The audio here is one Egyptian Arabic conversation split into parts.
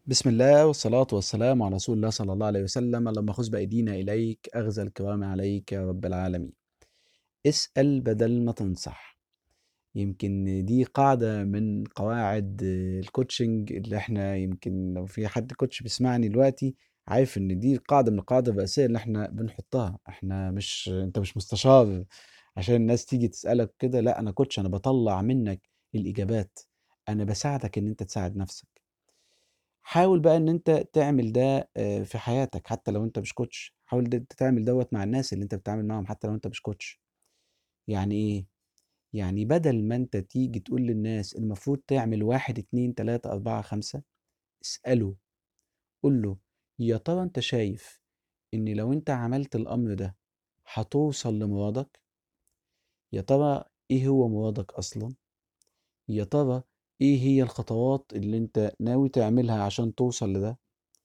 بسم الله والصلاة والسلام على رسول الله صلى الله عليه وسلم اللهم خذ بأيدينا إليك أغزى الكرام عليك يا رب العالمين اسأل بدل ما تنصح يمكن دي قاعدة من قواعد الكوتشنج اللي احنا يمكن لو في حد كوتش بيسمعني دلوقتي عارف ان دي قاعدة من القواعد الرئيسية اللي احنا بنحطها احنا مش انت مش مستشار عشان الناس تيجي تسألك كده لا انا كوتش انا بطلع منك الإجابات انا بساعدك ان انت تساعد نفسك حاول بقى ان انت تعمل ده آه، في حياتك حتى لو انت مش كوتش حاول ده انت تعمل دوت مع الناس اللي انت بتتعامل معاهم حتى لو انت مش كوتش يعني ايه يعني بدل ما انت تيجي تقول للناس المفروض تعمل واحد اتنين تلاتة اربعة خمسة اسأله قول له يا ترى انت شايف ان لو انت عملت الامر ده هتوصل لمرادك يا ترى ايه هو مرادك اصلا يا ترى ايه هي الخطوات اللي انت ناوي تعملها عشان توصل لده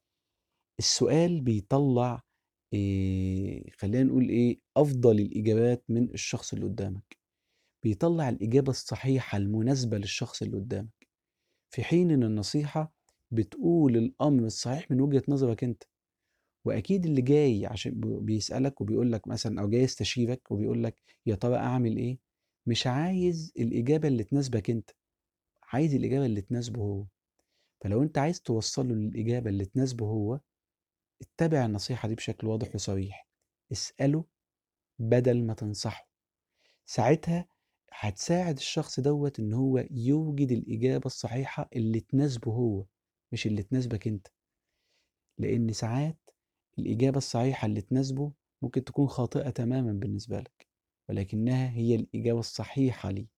السؤال بيطلع إيه خلينا نقول ايه افضل الاجابات من الشخص اللي قدامك بيطلع الاجابة الصحيحة المناسبة للشخص اللي قدامك في حين ان النصيحة بتقول الامر الصحيح من وجهة نظرك انت واكيد اللي جاي عشان ب- بيسالك وبيقول لك مثلا او جاي يستشيرك وبيقول لك يا ترى اعمل ايه مش عايز الاجابه اللي تناسبك انت عايز الاجابه اللي تناسبه هو فلو انت عايز توصله للاجابه اللي تناسبه هو اتبع النصيحه دي بشكل واضح وصريح اساله بدل ما تنصحه ساعتها هتساعد الشخص دوت ان هو يوجد الاجابه الصحيحه اللي تناسبه هو مش اللي تناسبك انت لأن ساعات الإجابة الصحيحة اللي تناسبه ممكن تكون خاطئة تماما بالنسبة لك ولكنها هي الإجابة الصحيحة ليه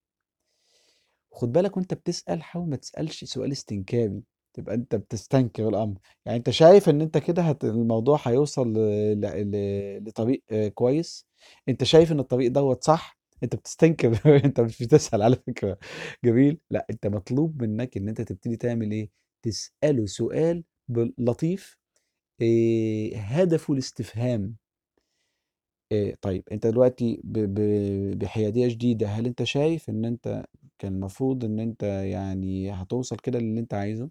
خد بالك وانت بتسأل حاول ما تسألش سؤال استنكاري تبقى انت بتستنكر الأمر يعني انت شايف ان انت كده هت... الموضوع هيوصل ل... ل... ل... لطريق آه، كويس انت شايف ان الطريق دوت صح انت بتستنكر انت مش بتسأل على فكرة جميل لا انت مطلوب منك ان انت تبتدي تعمل ايه تسأله سؤال ب- لطيف إيه هدفه الاستفهام إيه طيب انت دلوقتي ب- ب- بحيادية شديدة هل انت شايف ان انت كان المفروض ان انت يعني هتوصل كده للي انت عايزه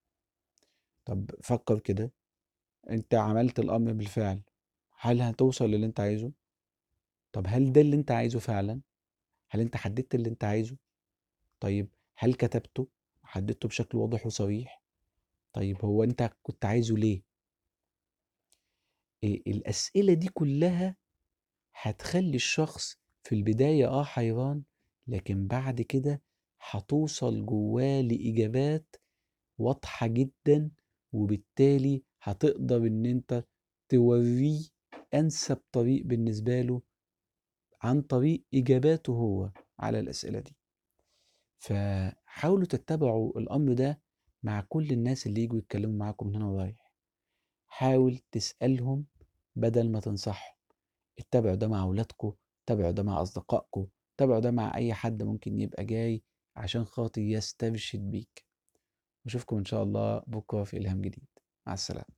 طب فكر كده انت عملت الامر بالفعل هل هتوصل للي انت عايزه طب هل ده اللي انت عايزه فعلا هل انت حددت اللي انت عايزه طيب هل كتبته حددته بشكل واضح وصريح طيب هو انت كنت عايزه ليه إيه الأسئلة دي كلها هتخلي الشخص في البداية اه حيران لكن بعد كده هتوصل جواه لإجابات واضحة جدا وبالتالي هتقدر ان انت توريه انسب طريق بالنسبة له عن طريق اجاباته هو على الاسئلة دي فحاولوا تتبعوا الامر ده مع كل الناس اللي يجوا يتكلموا معاكم من هنا ورايح حاول تسألهم بدل ما تنصحهم اتبعوا ده مع أولادكم اتبعوا ده مع أصدقائكم اتبعوا ده مع أي حد ممكن يبقى جاي عشان خاطر يسترشد بيك وأشوفكم إن شاء الله بكرة في إلهام جديد مع السلامة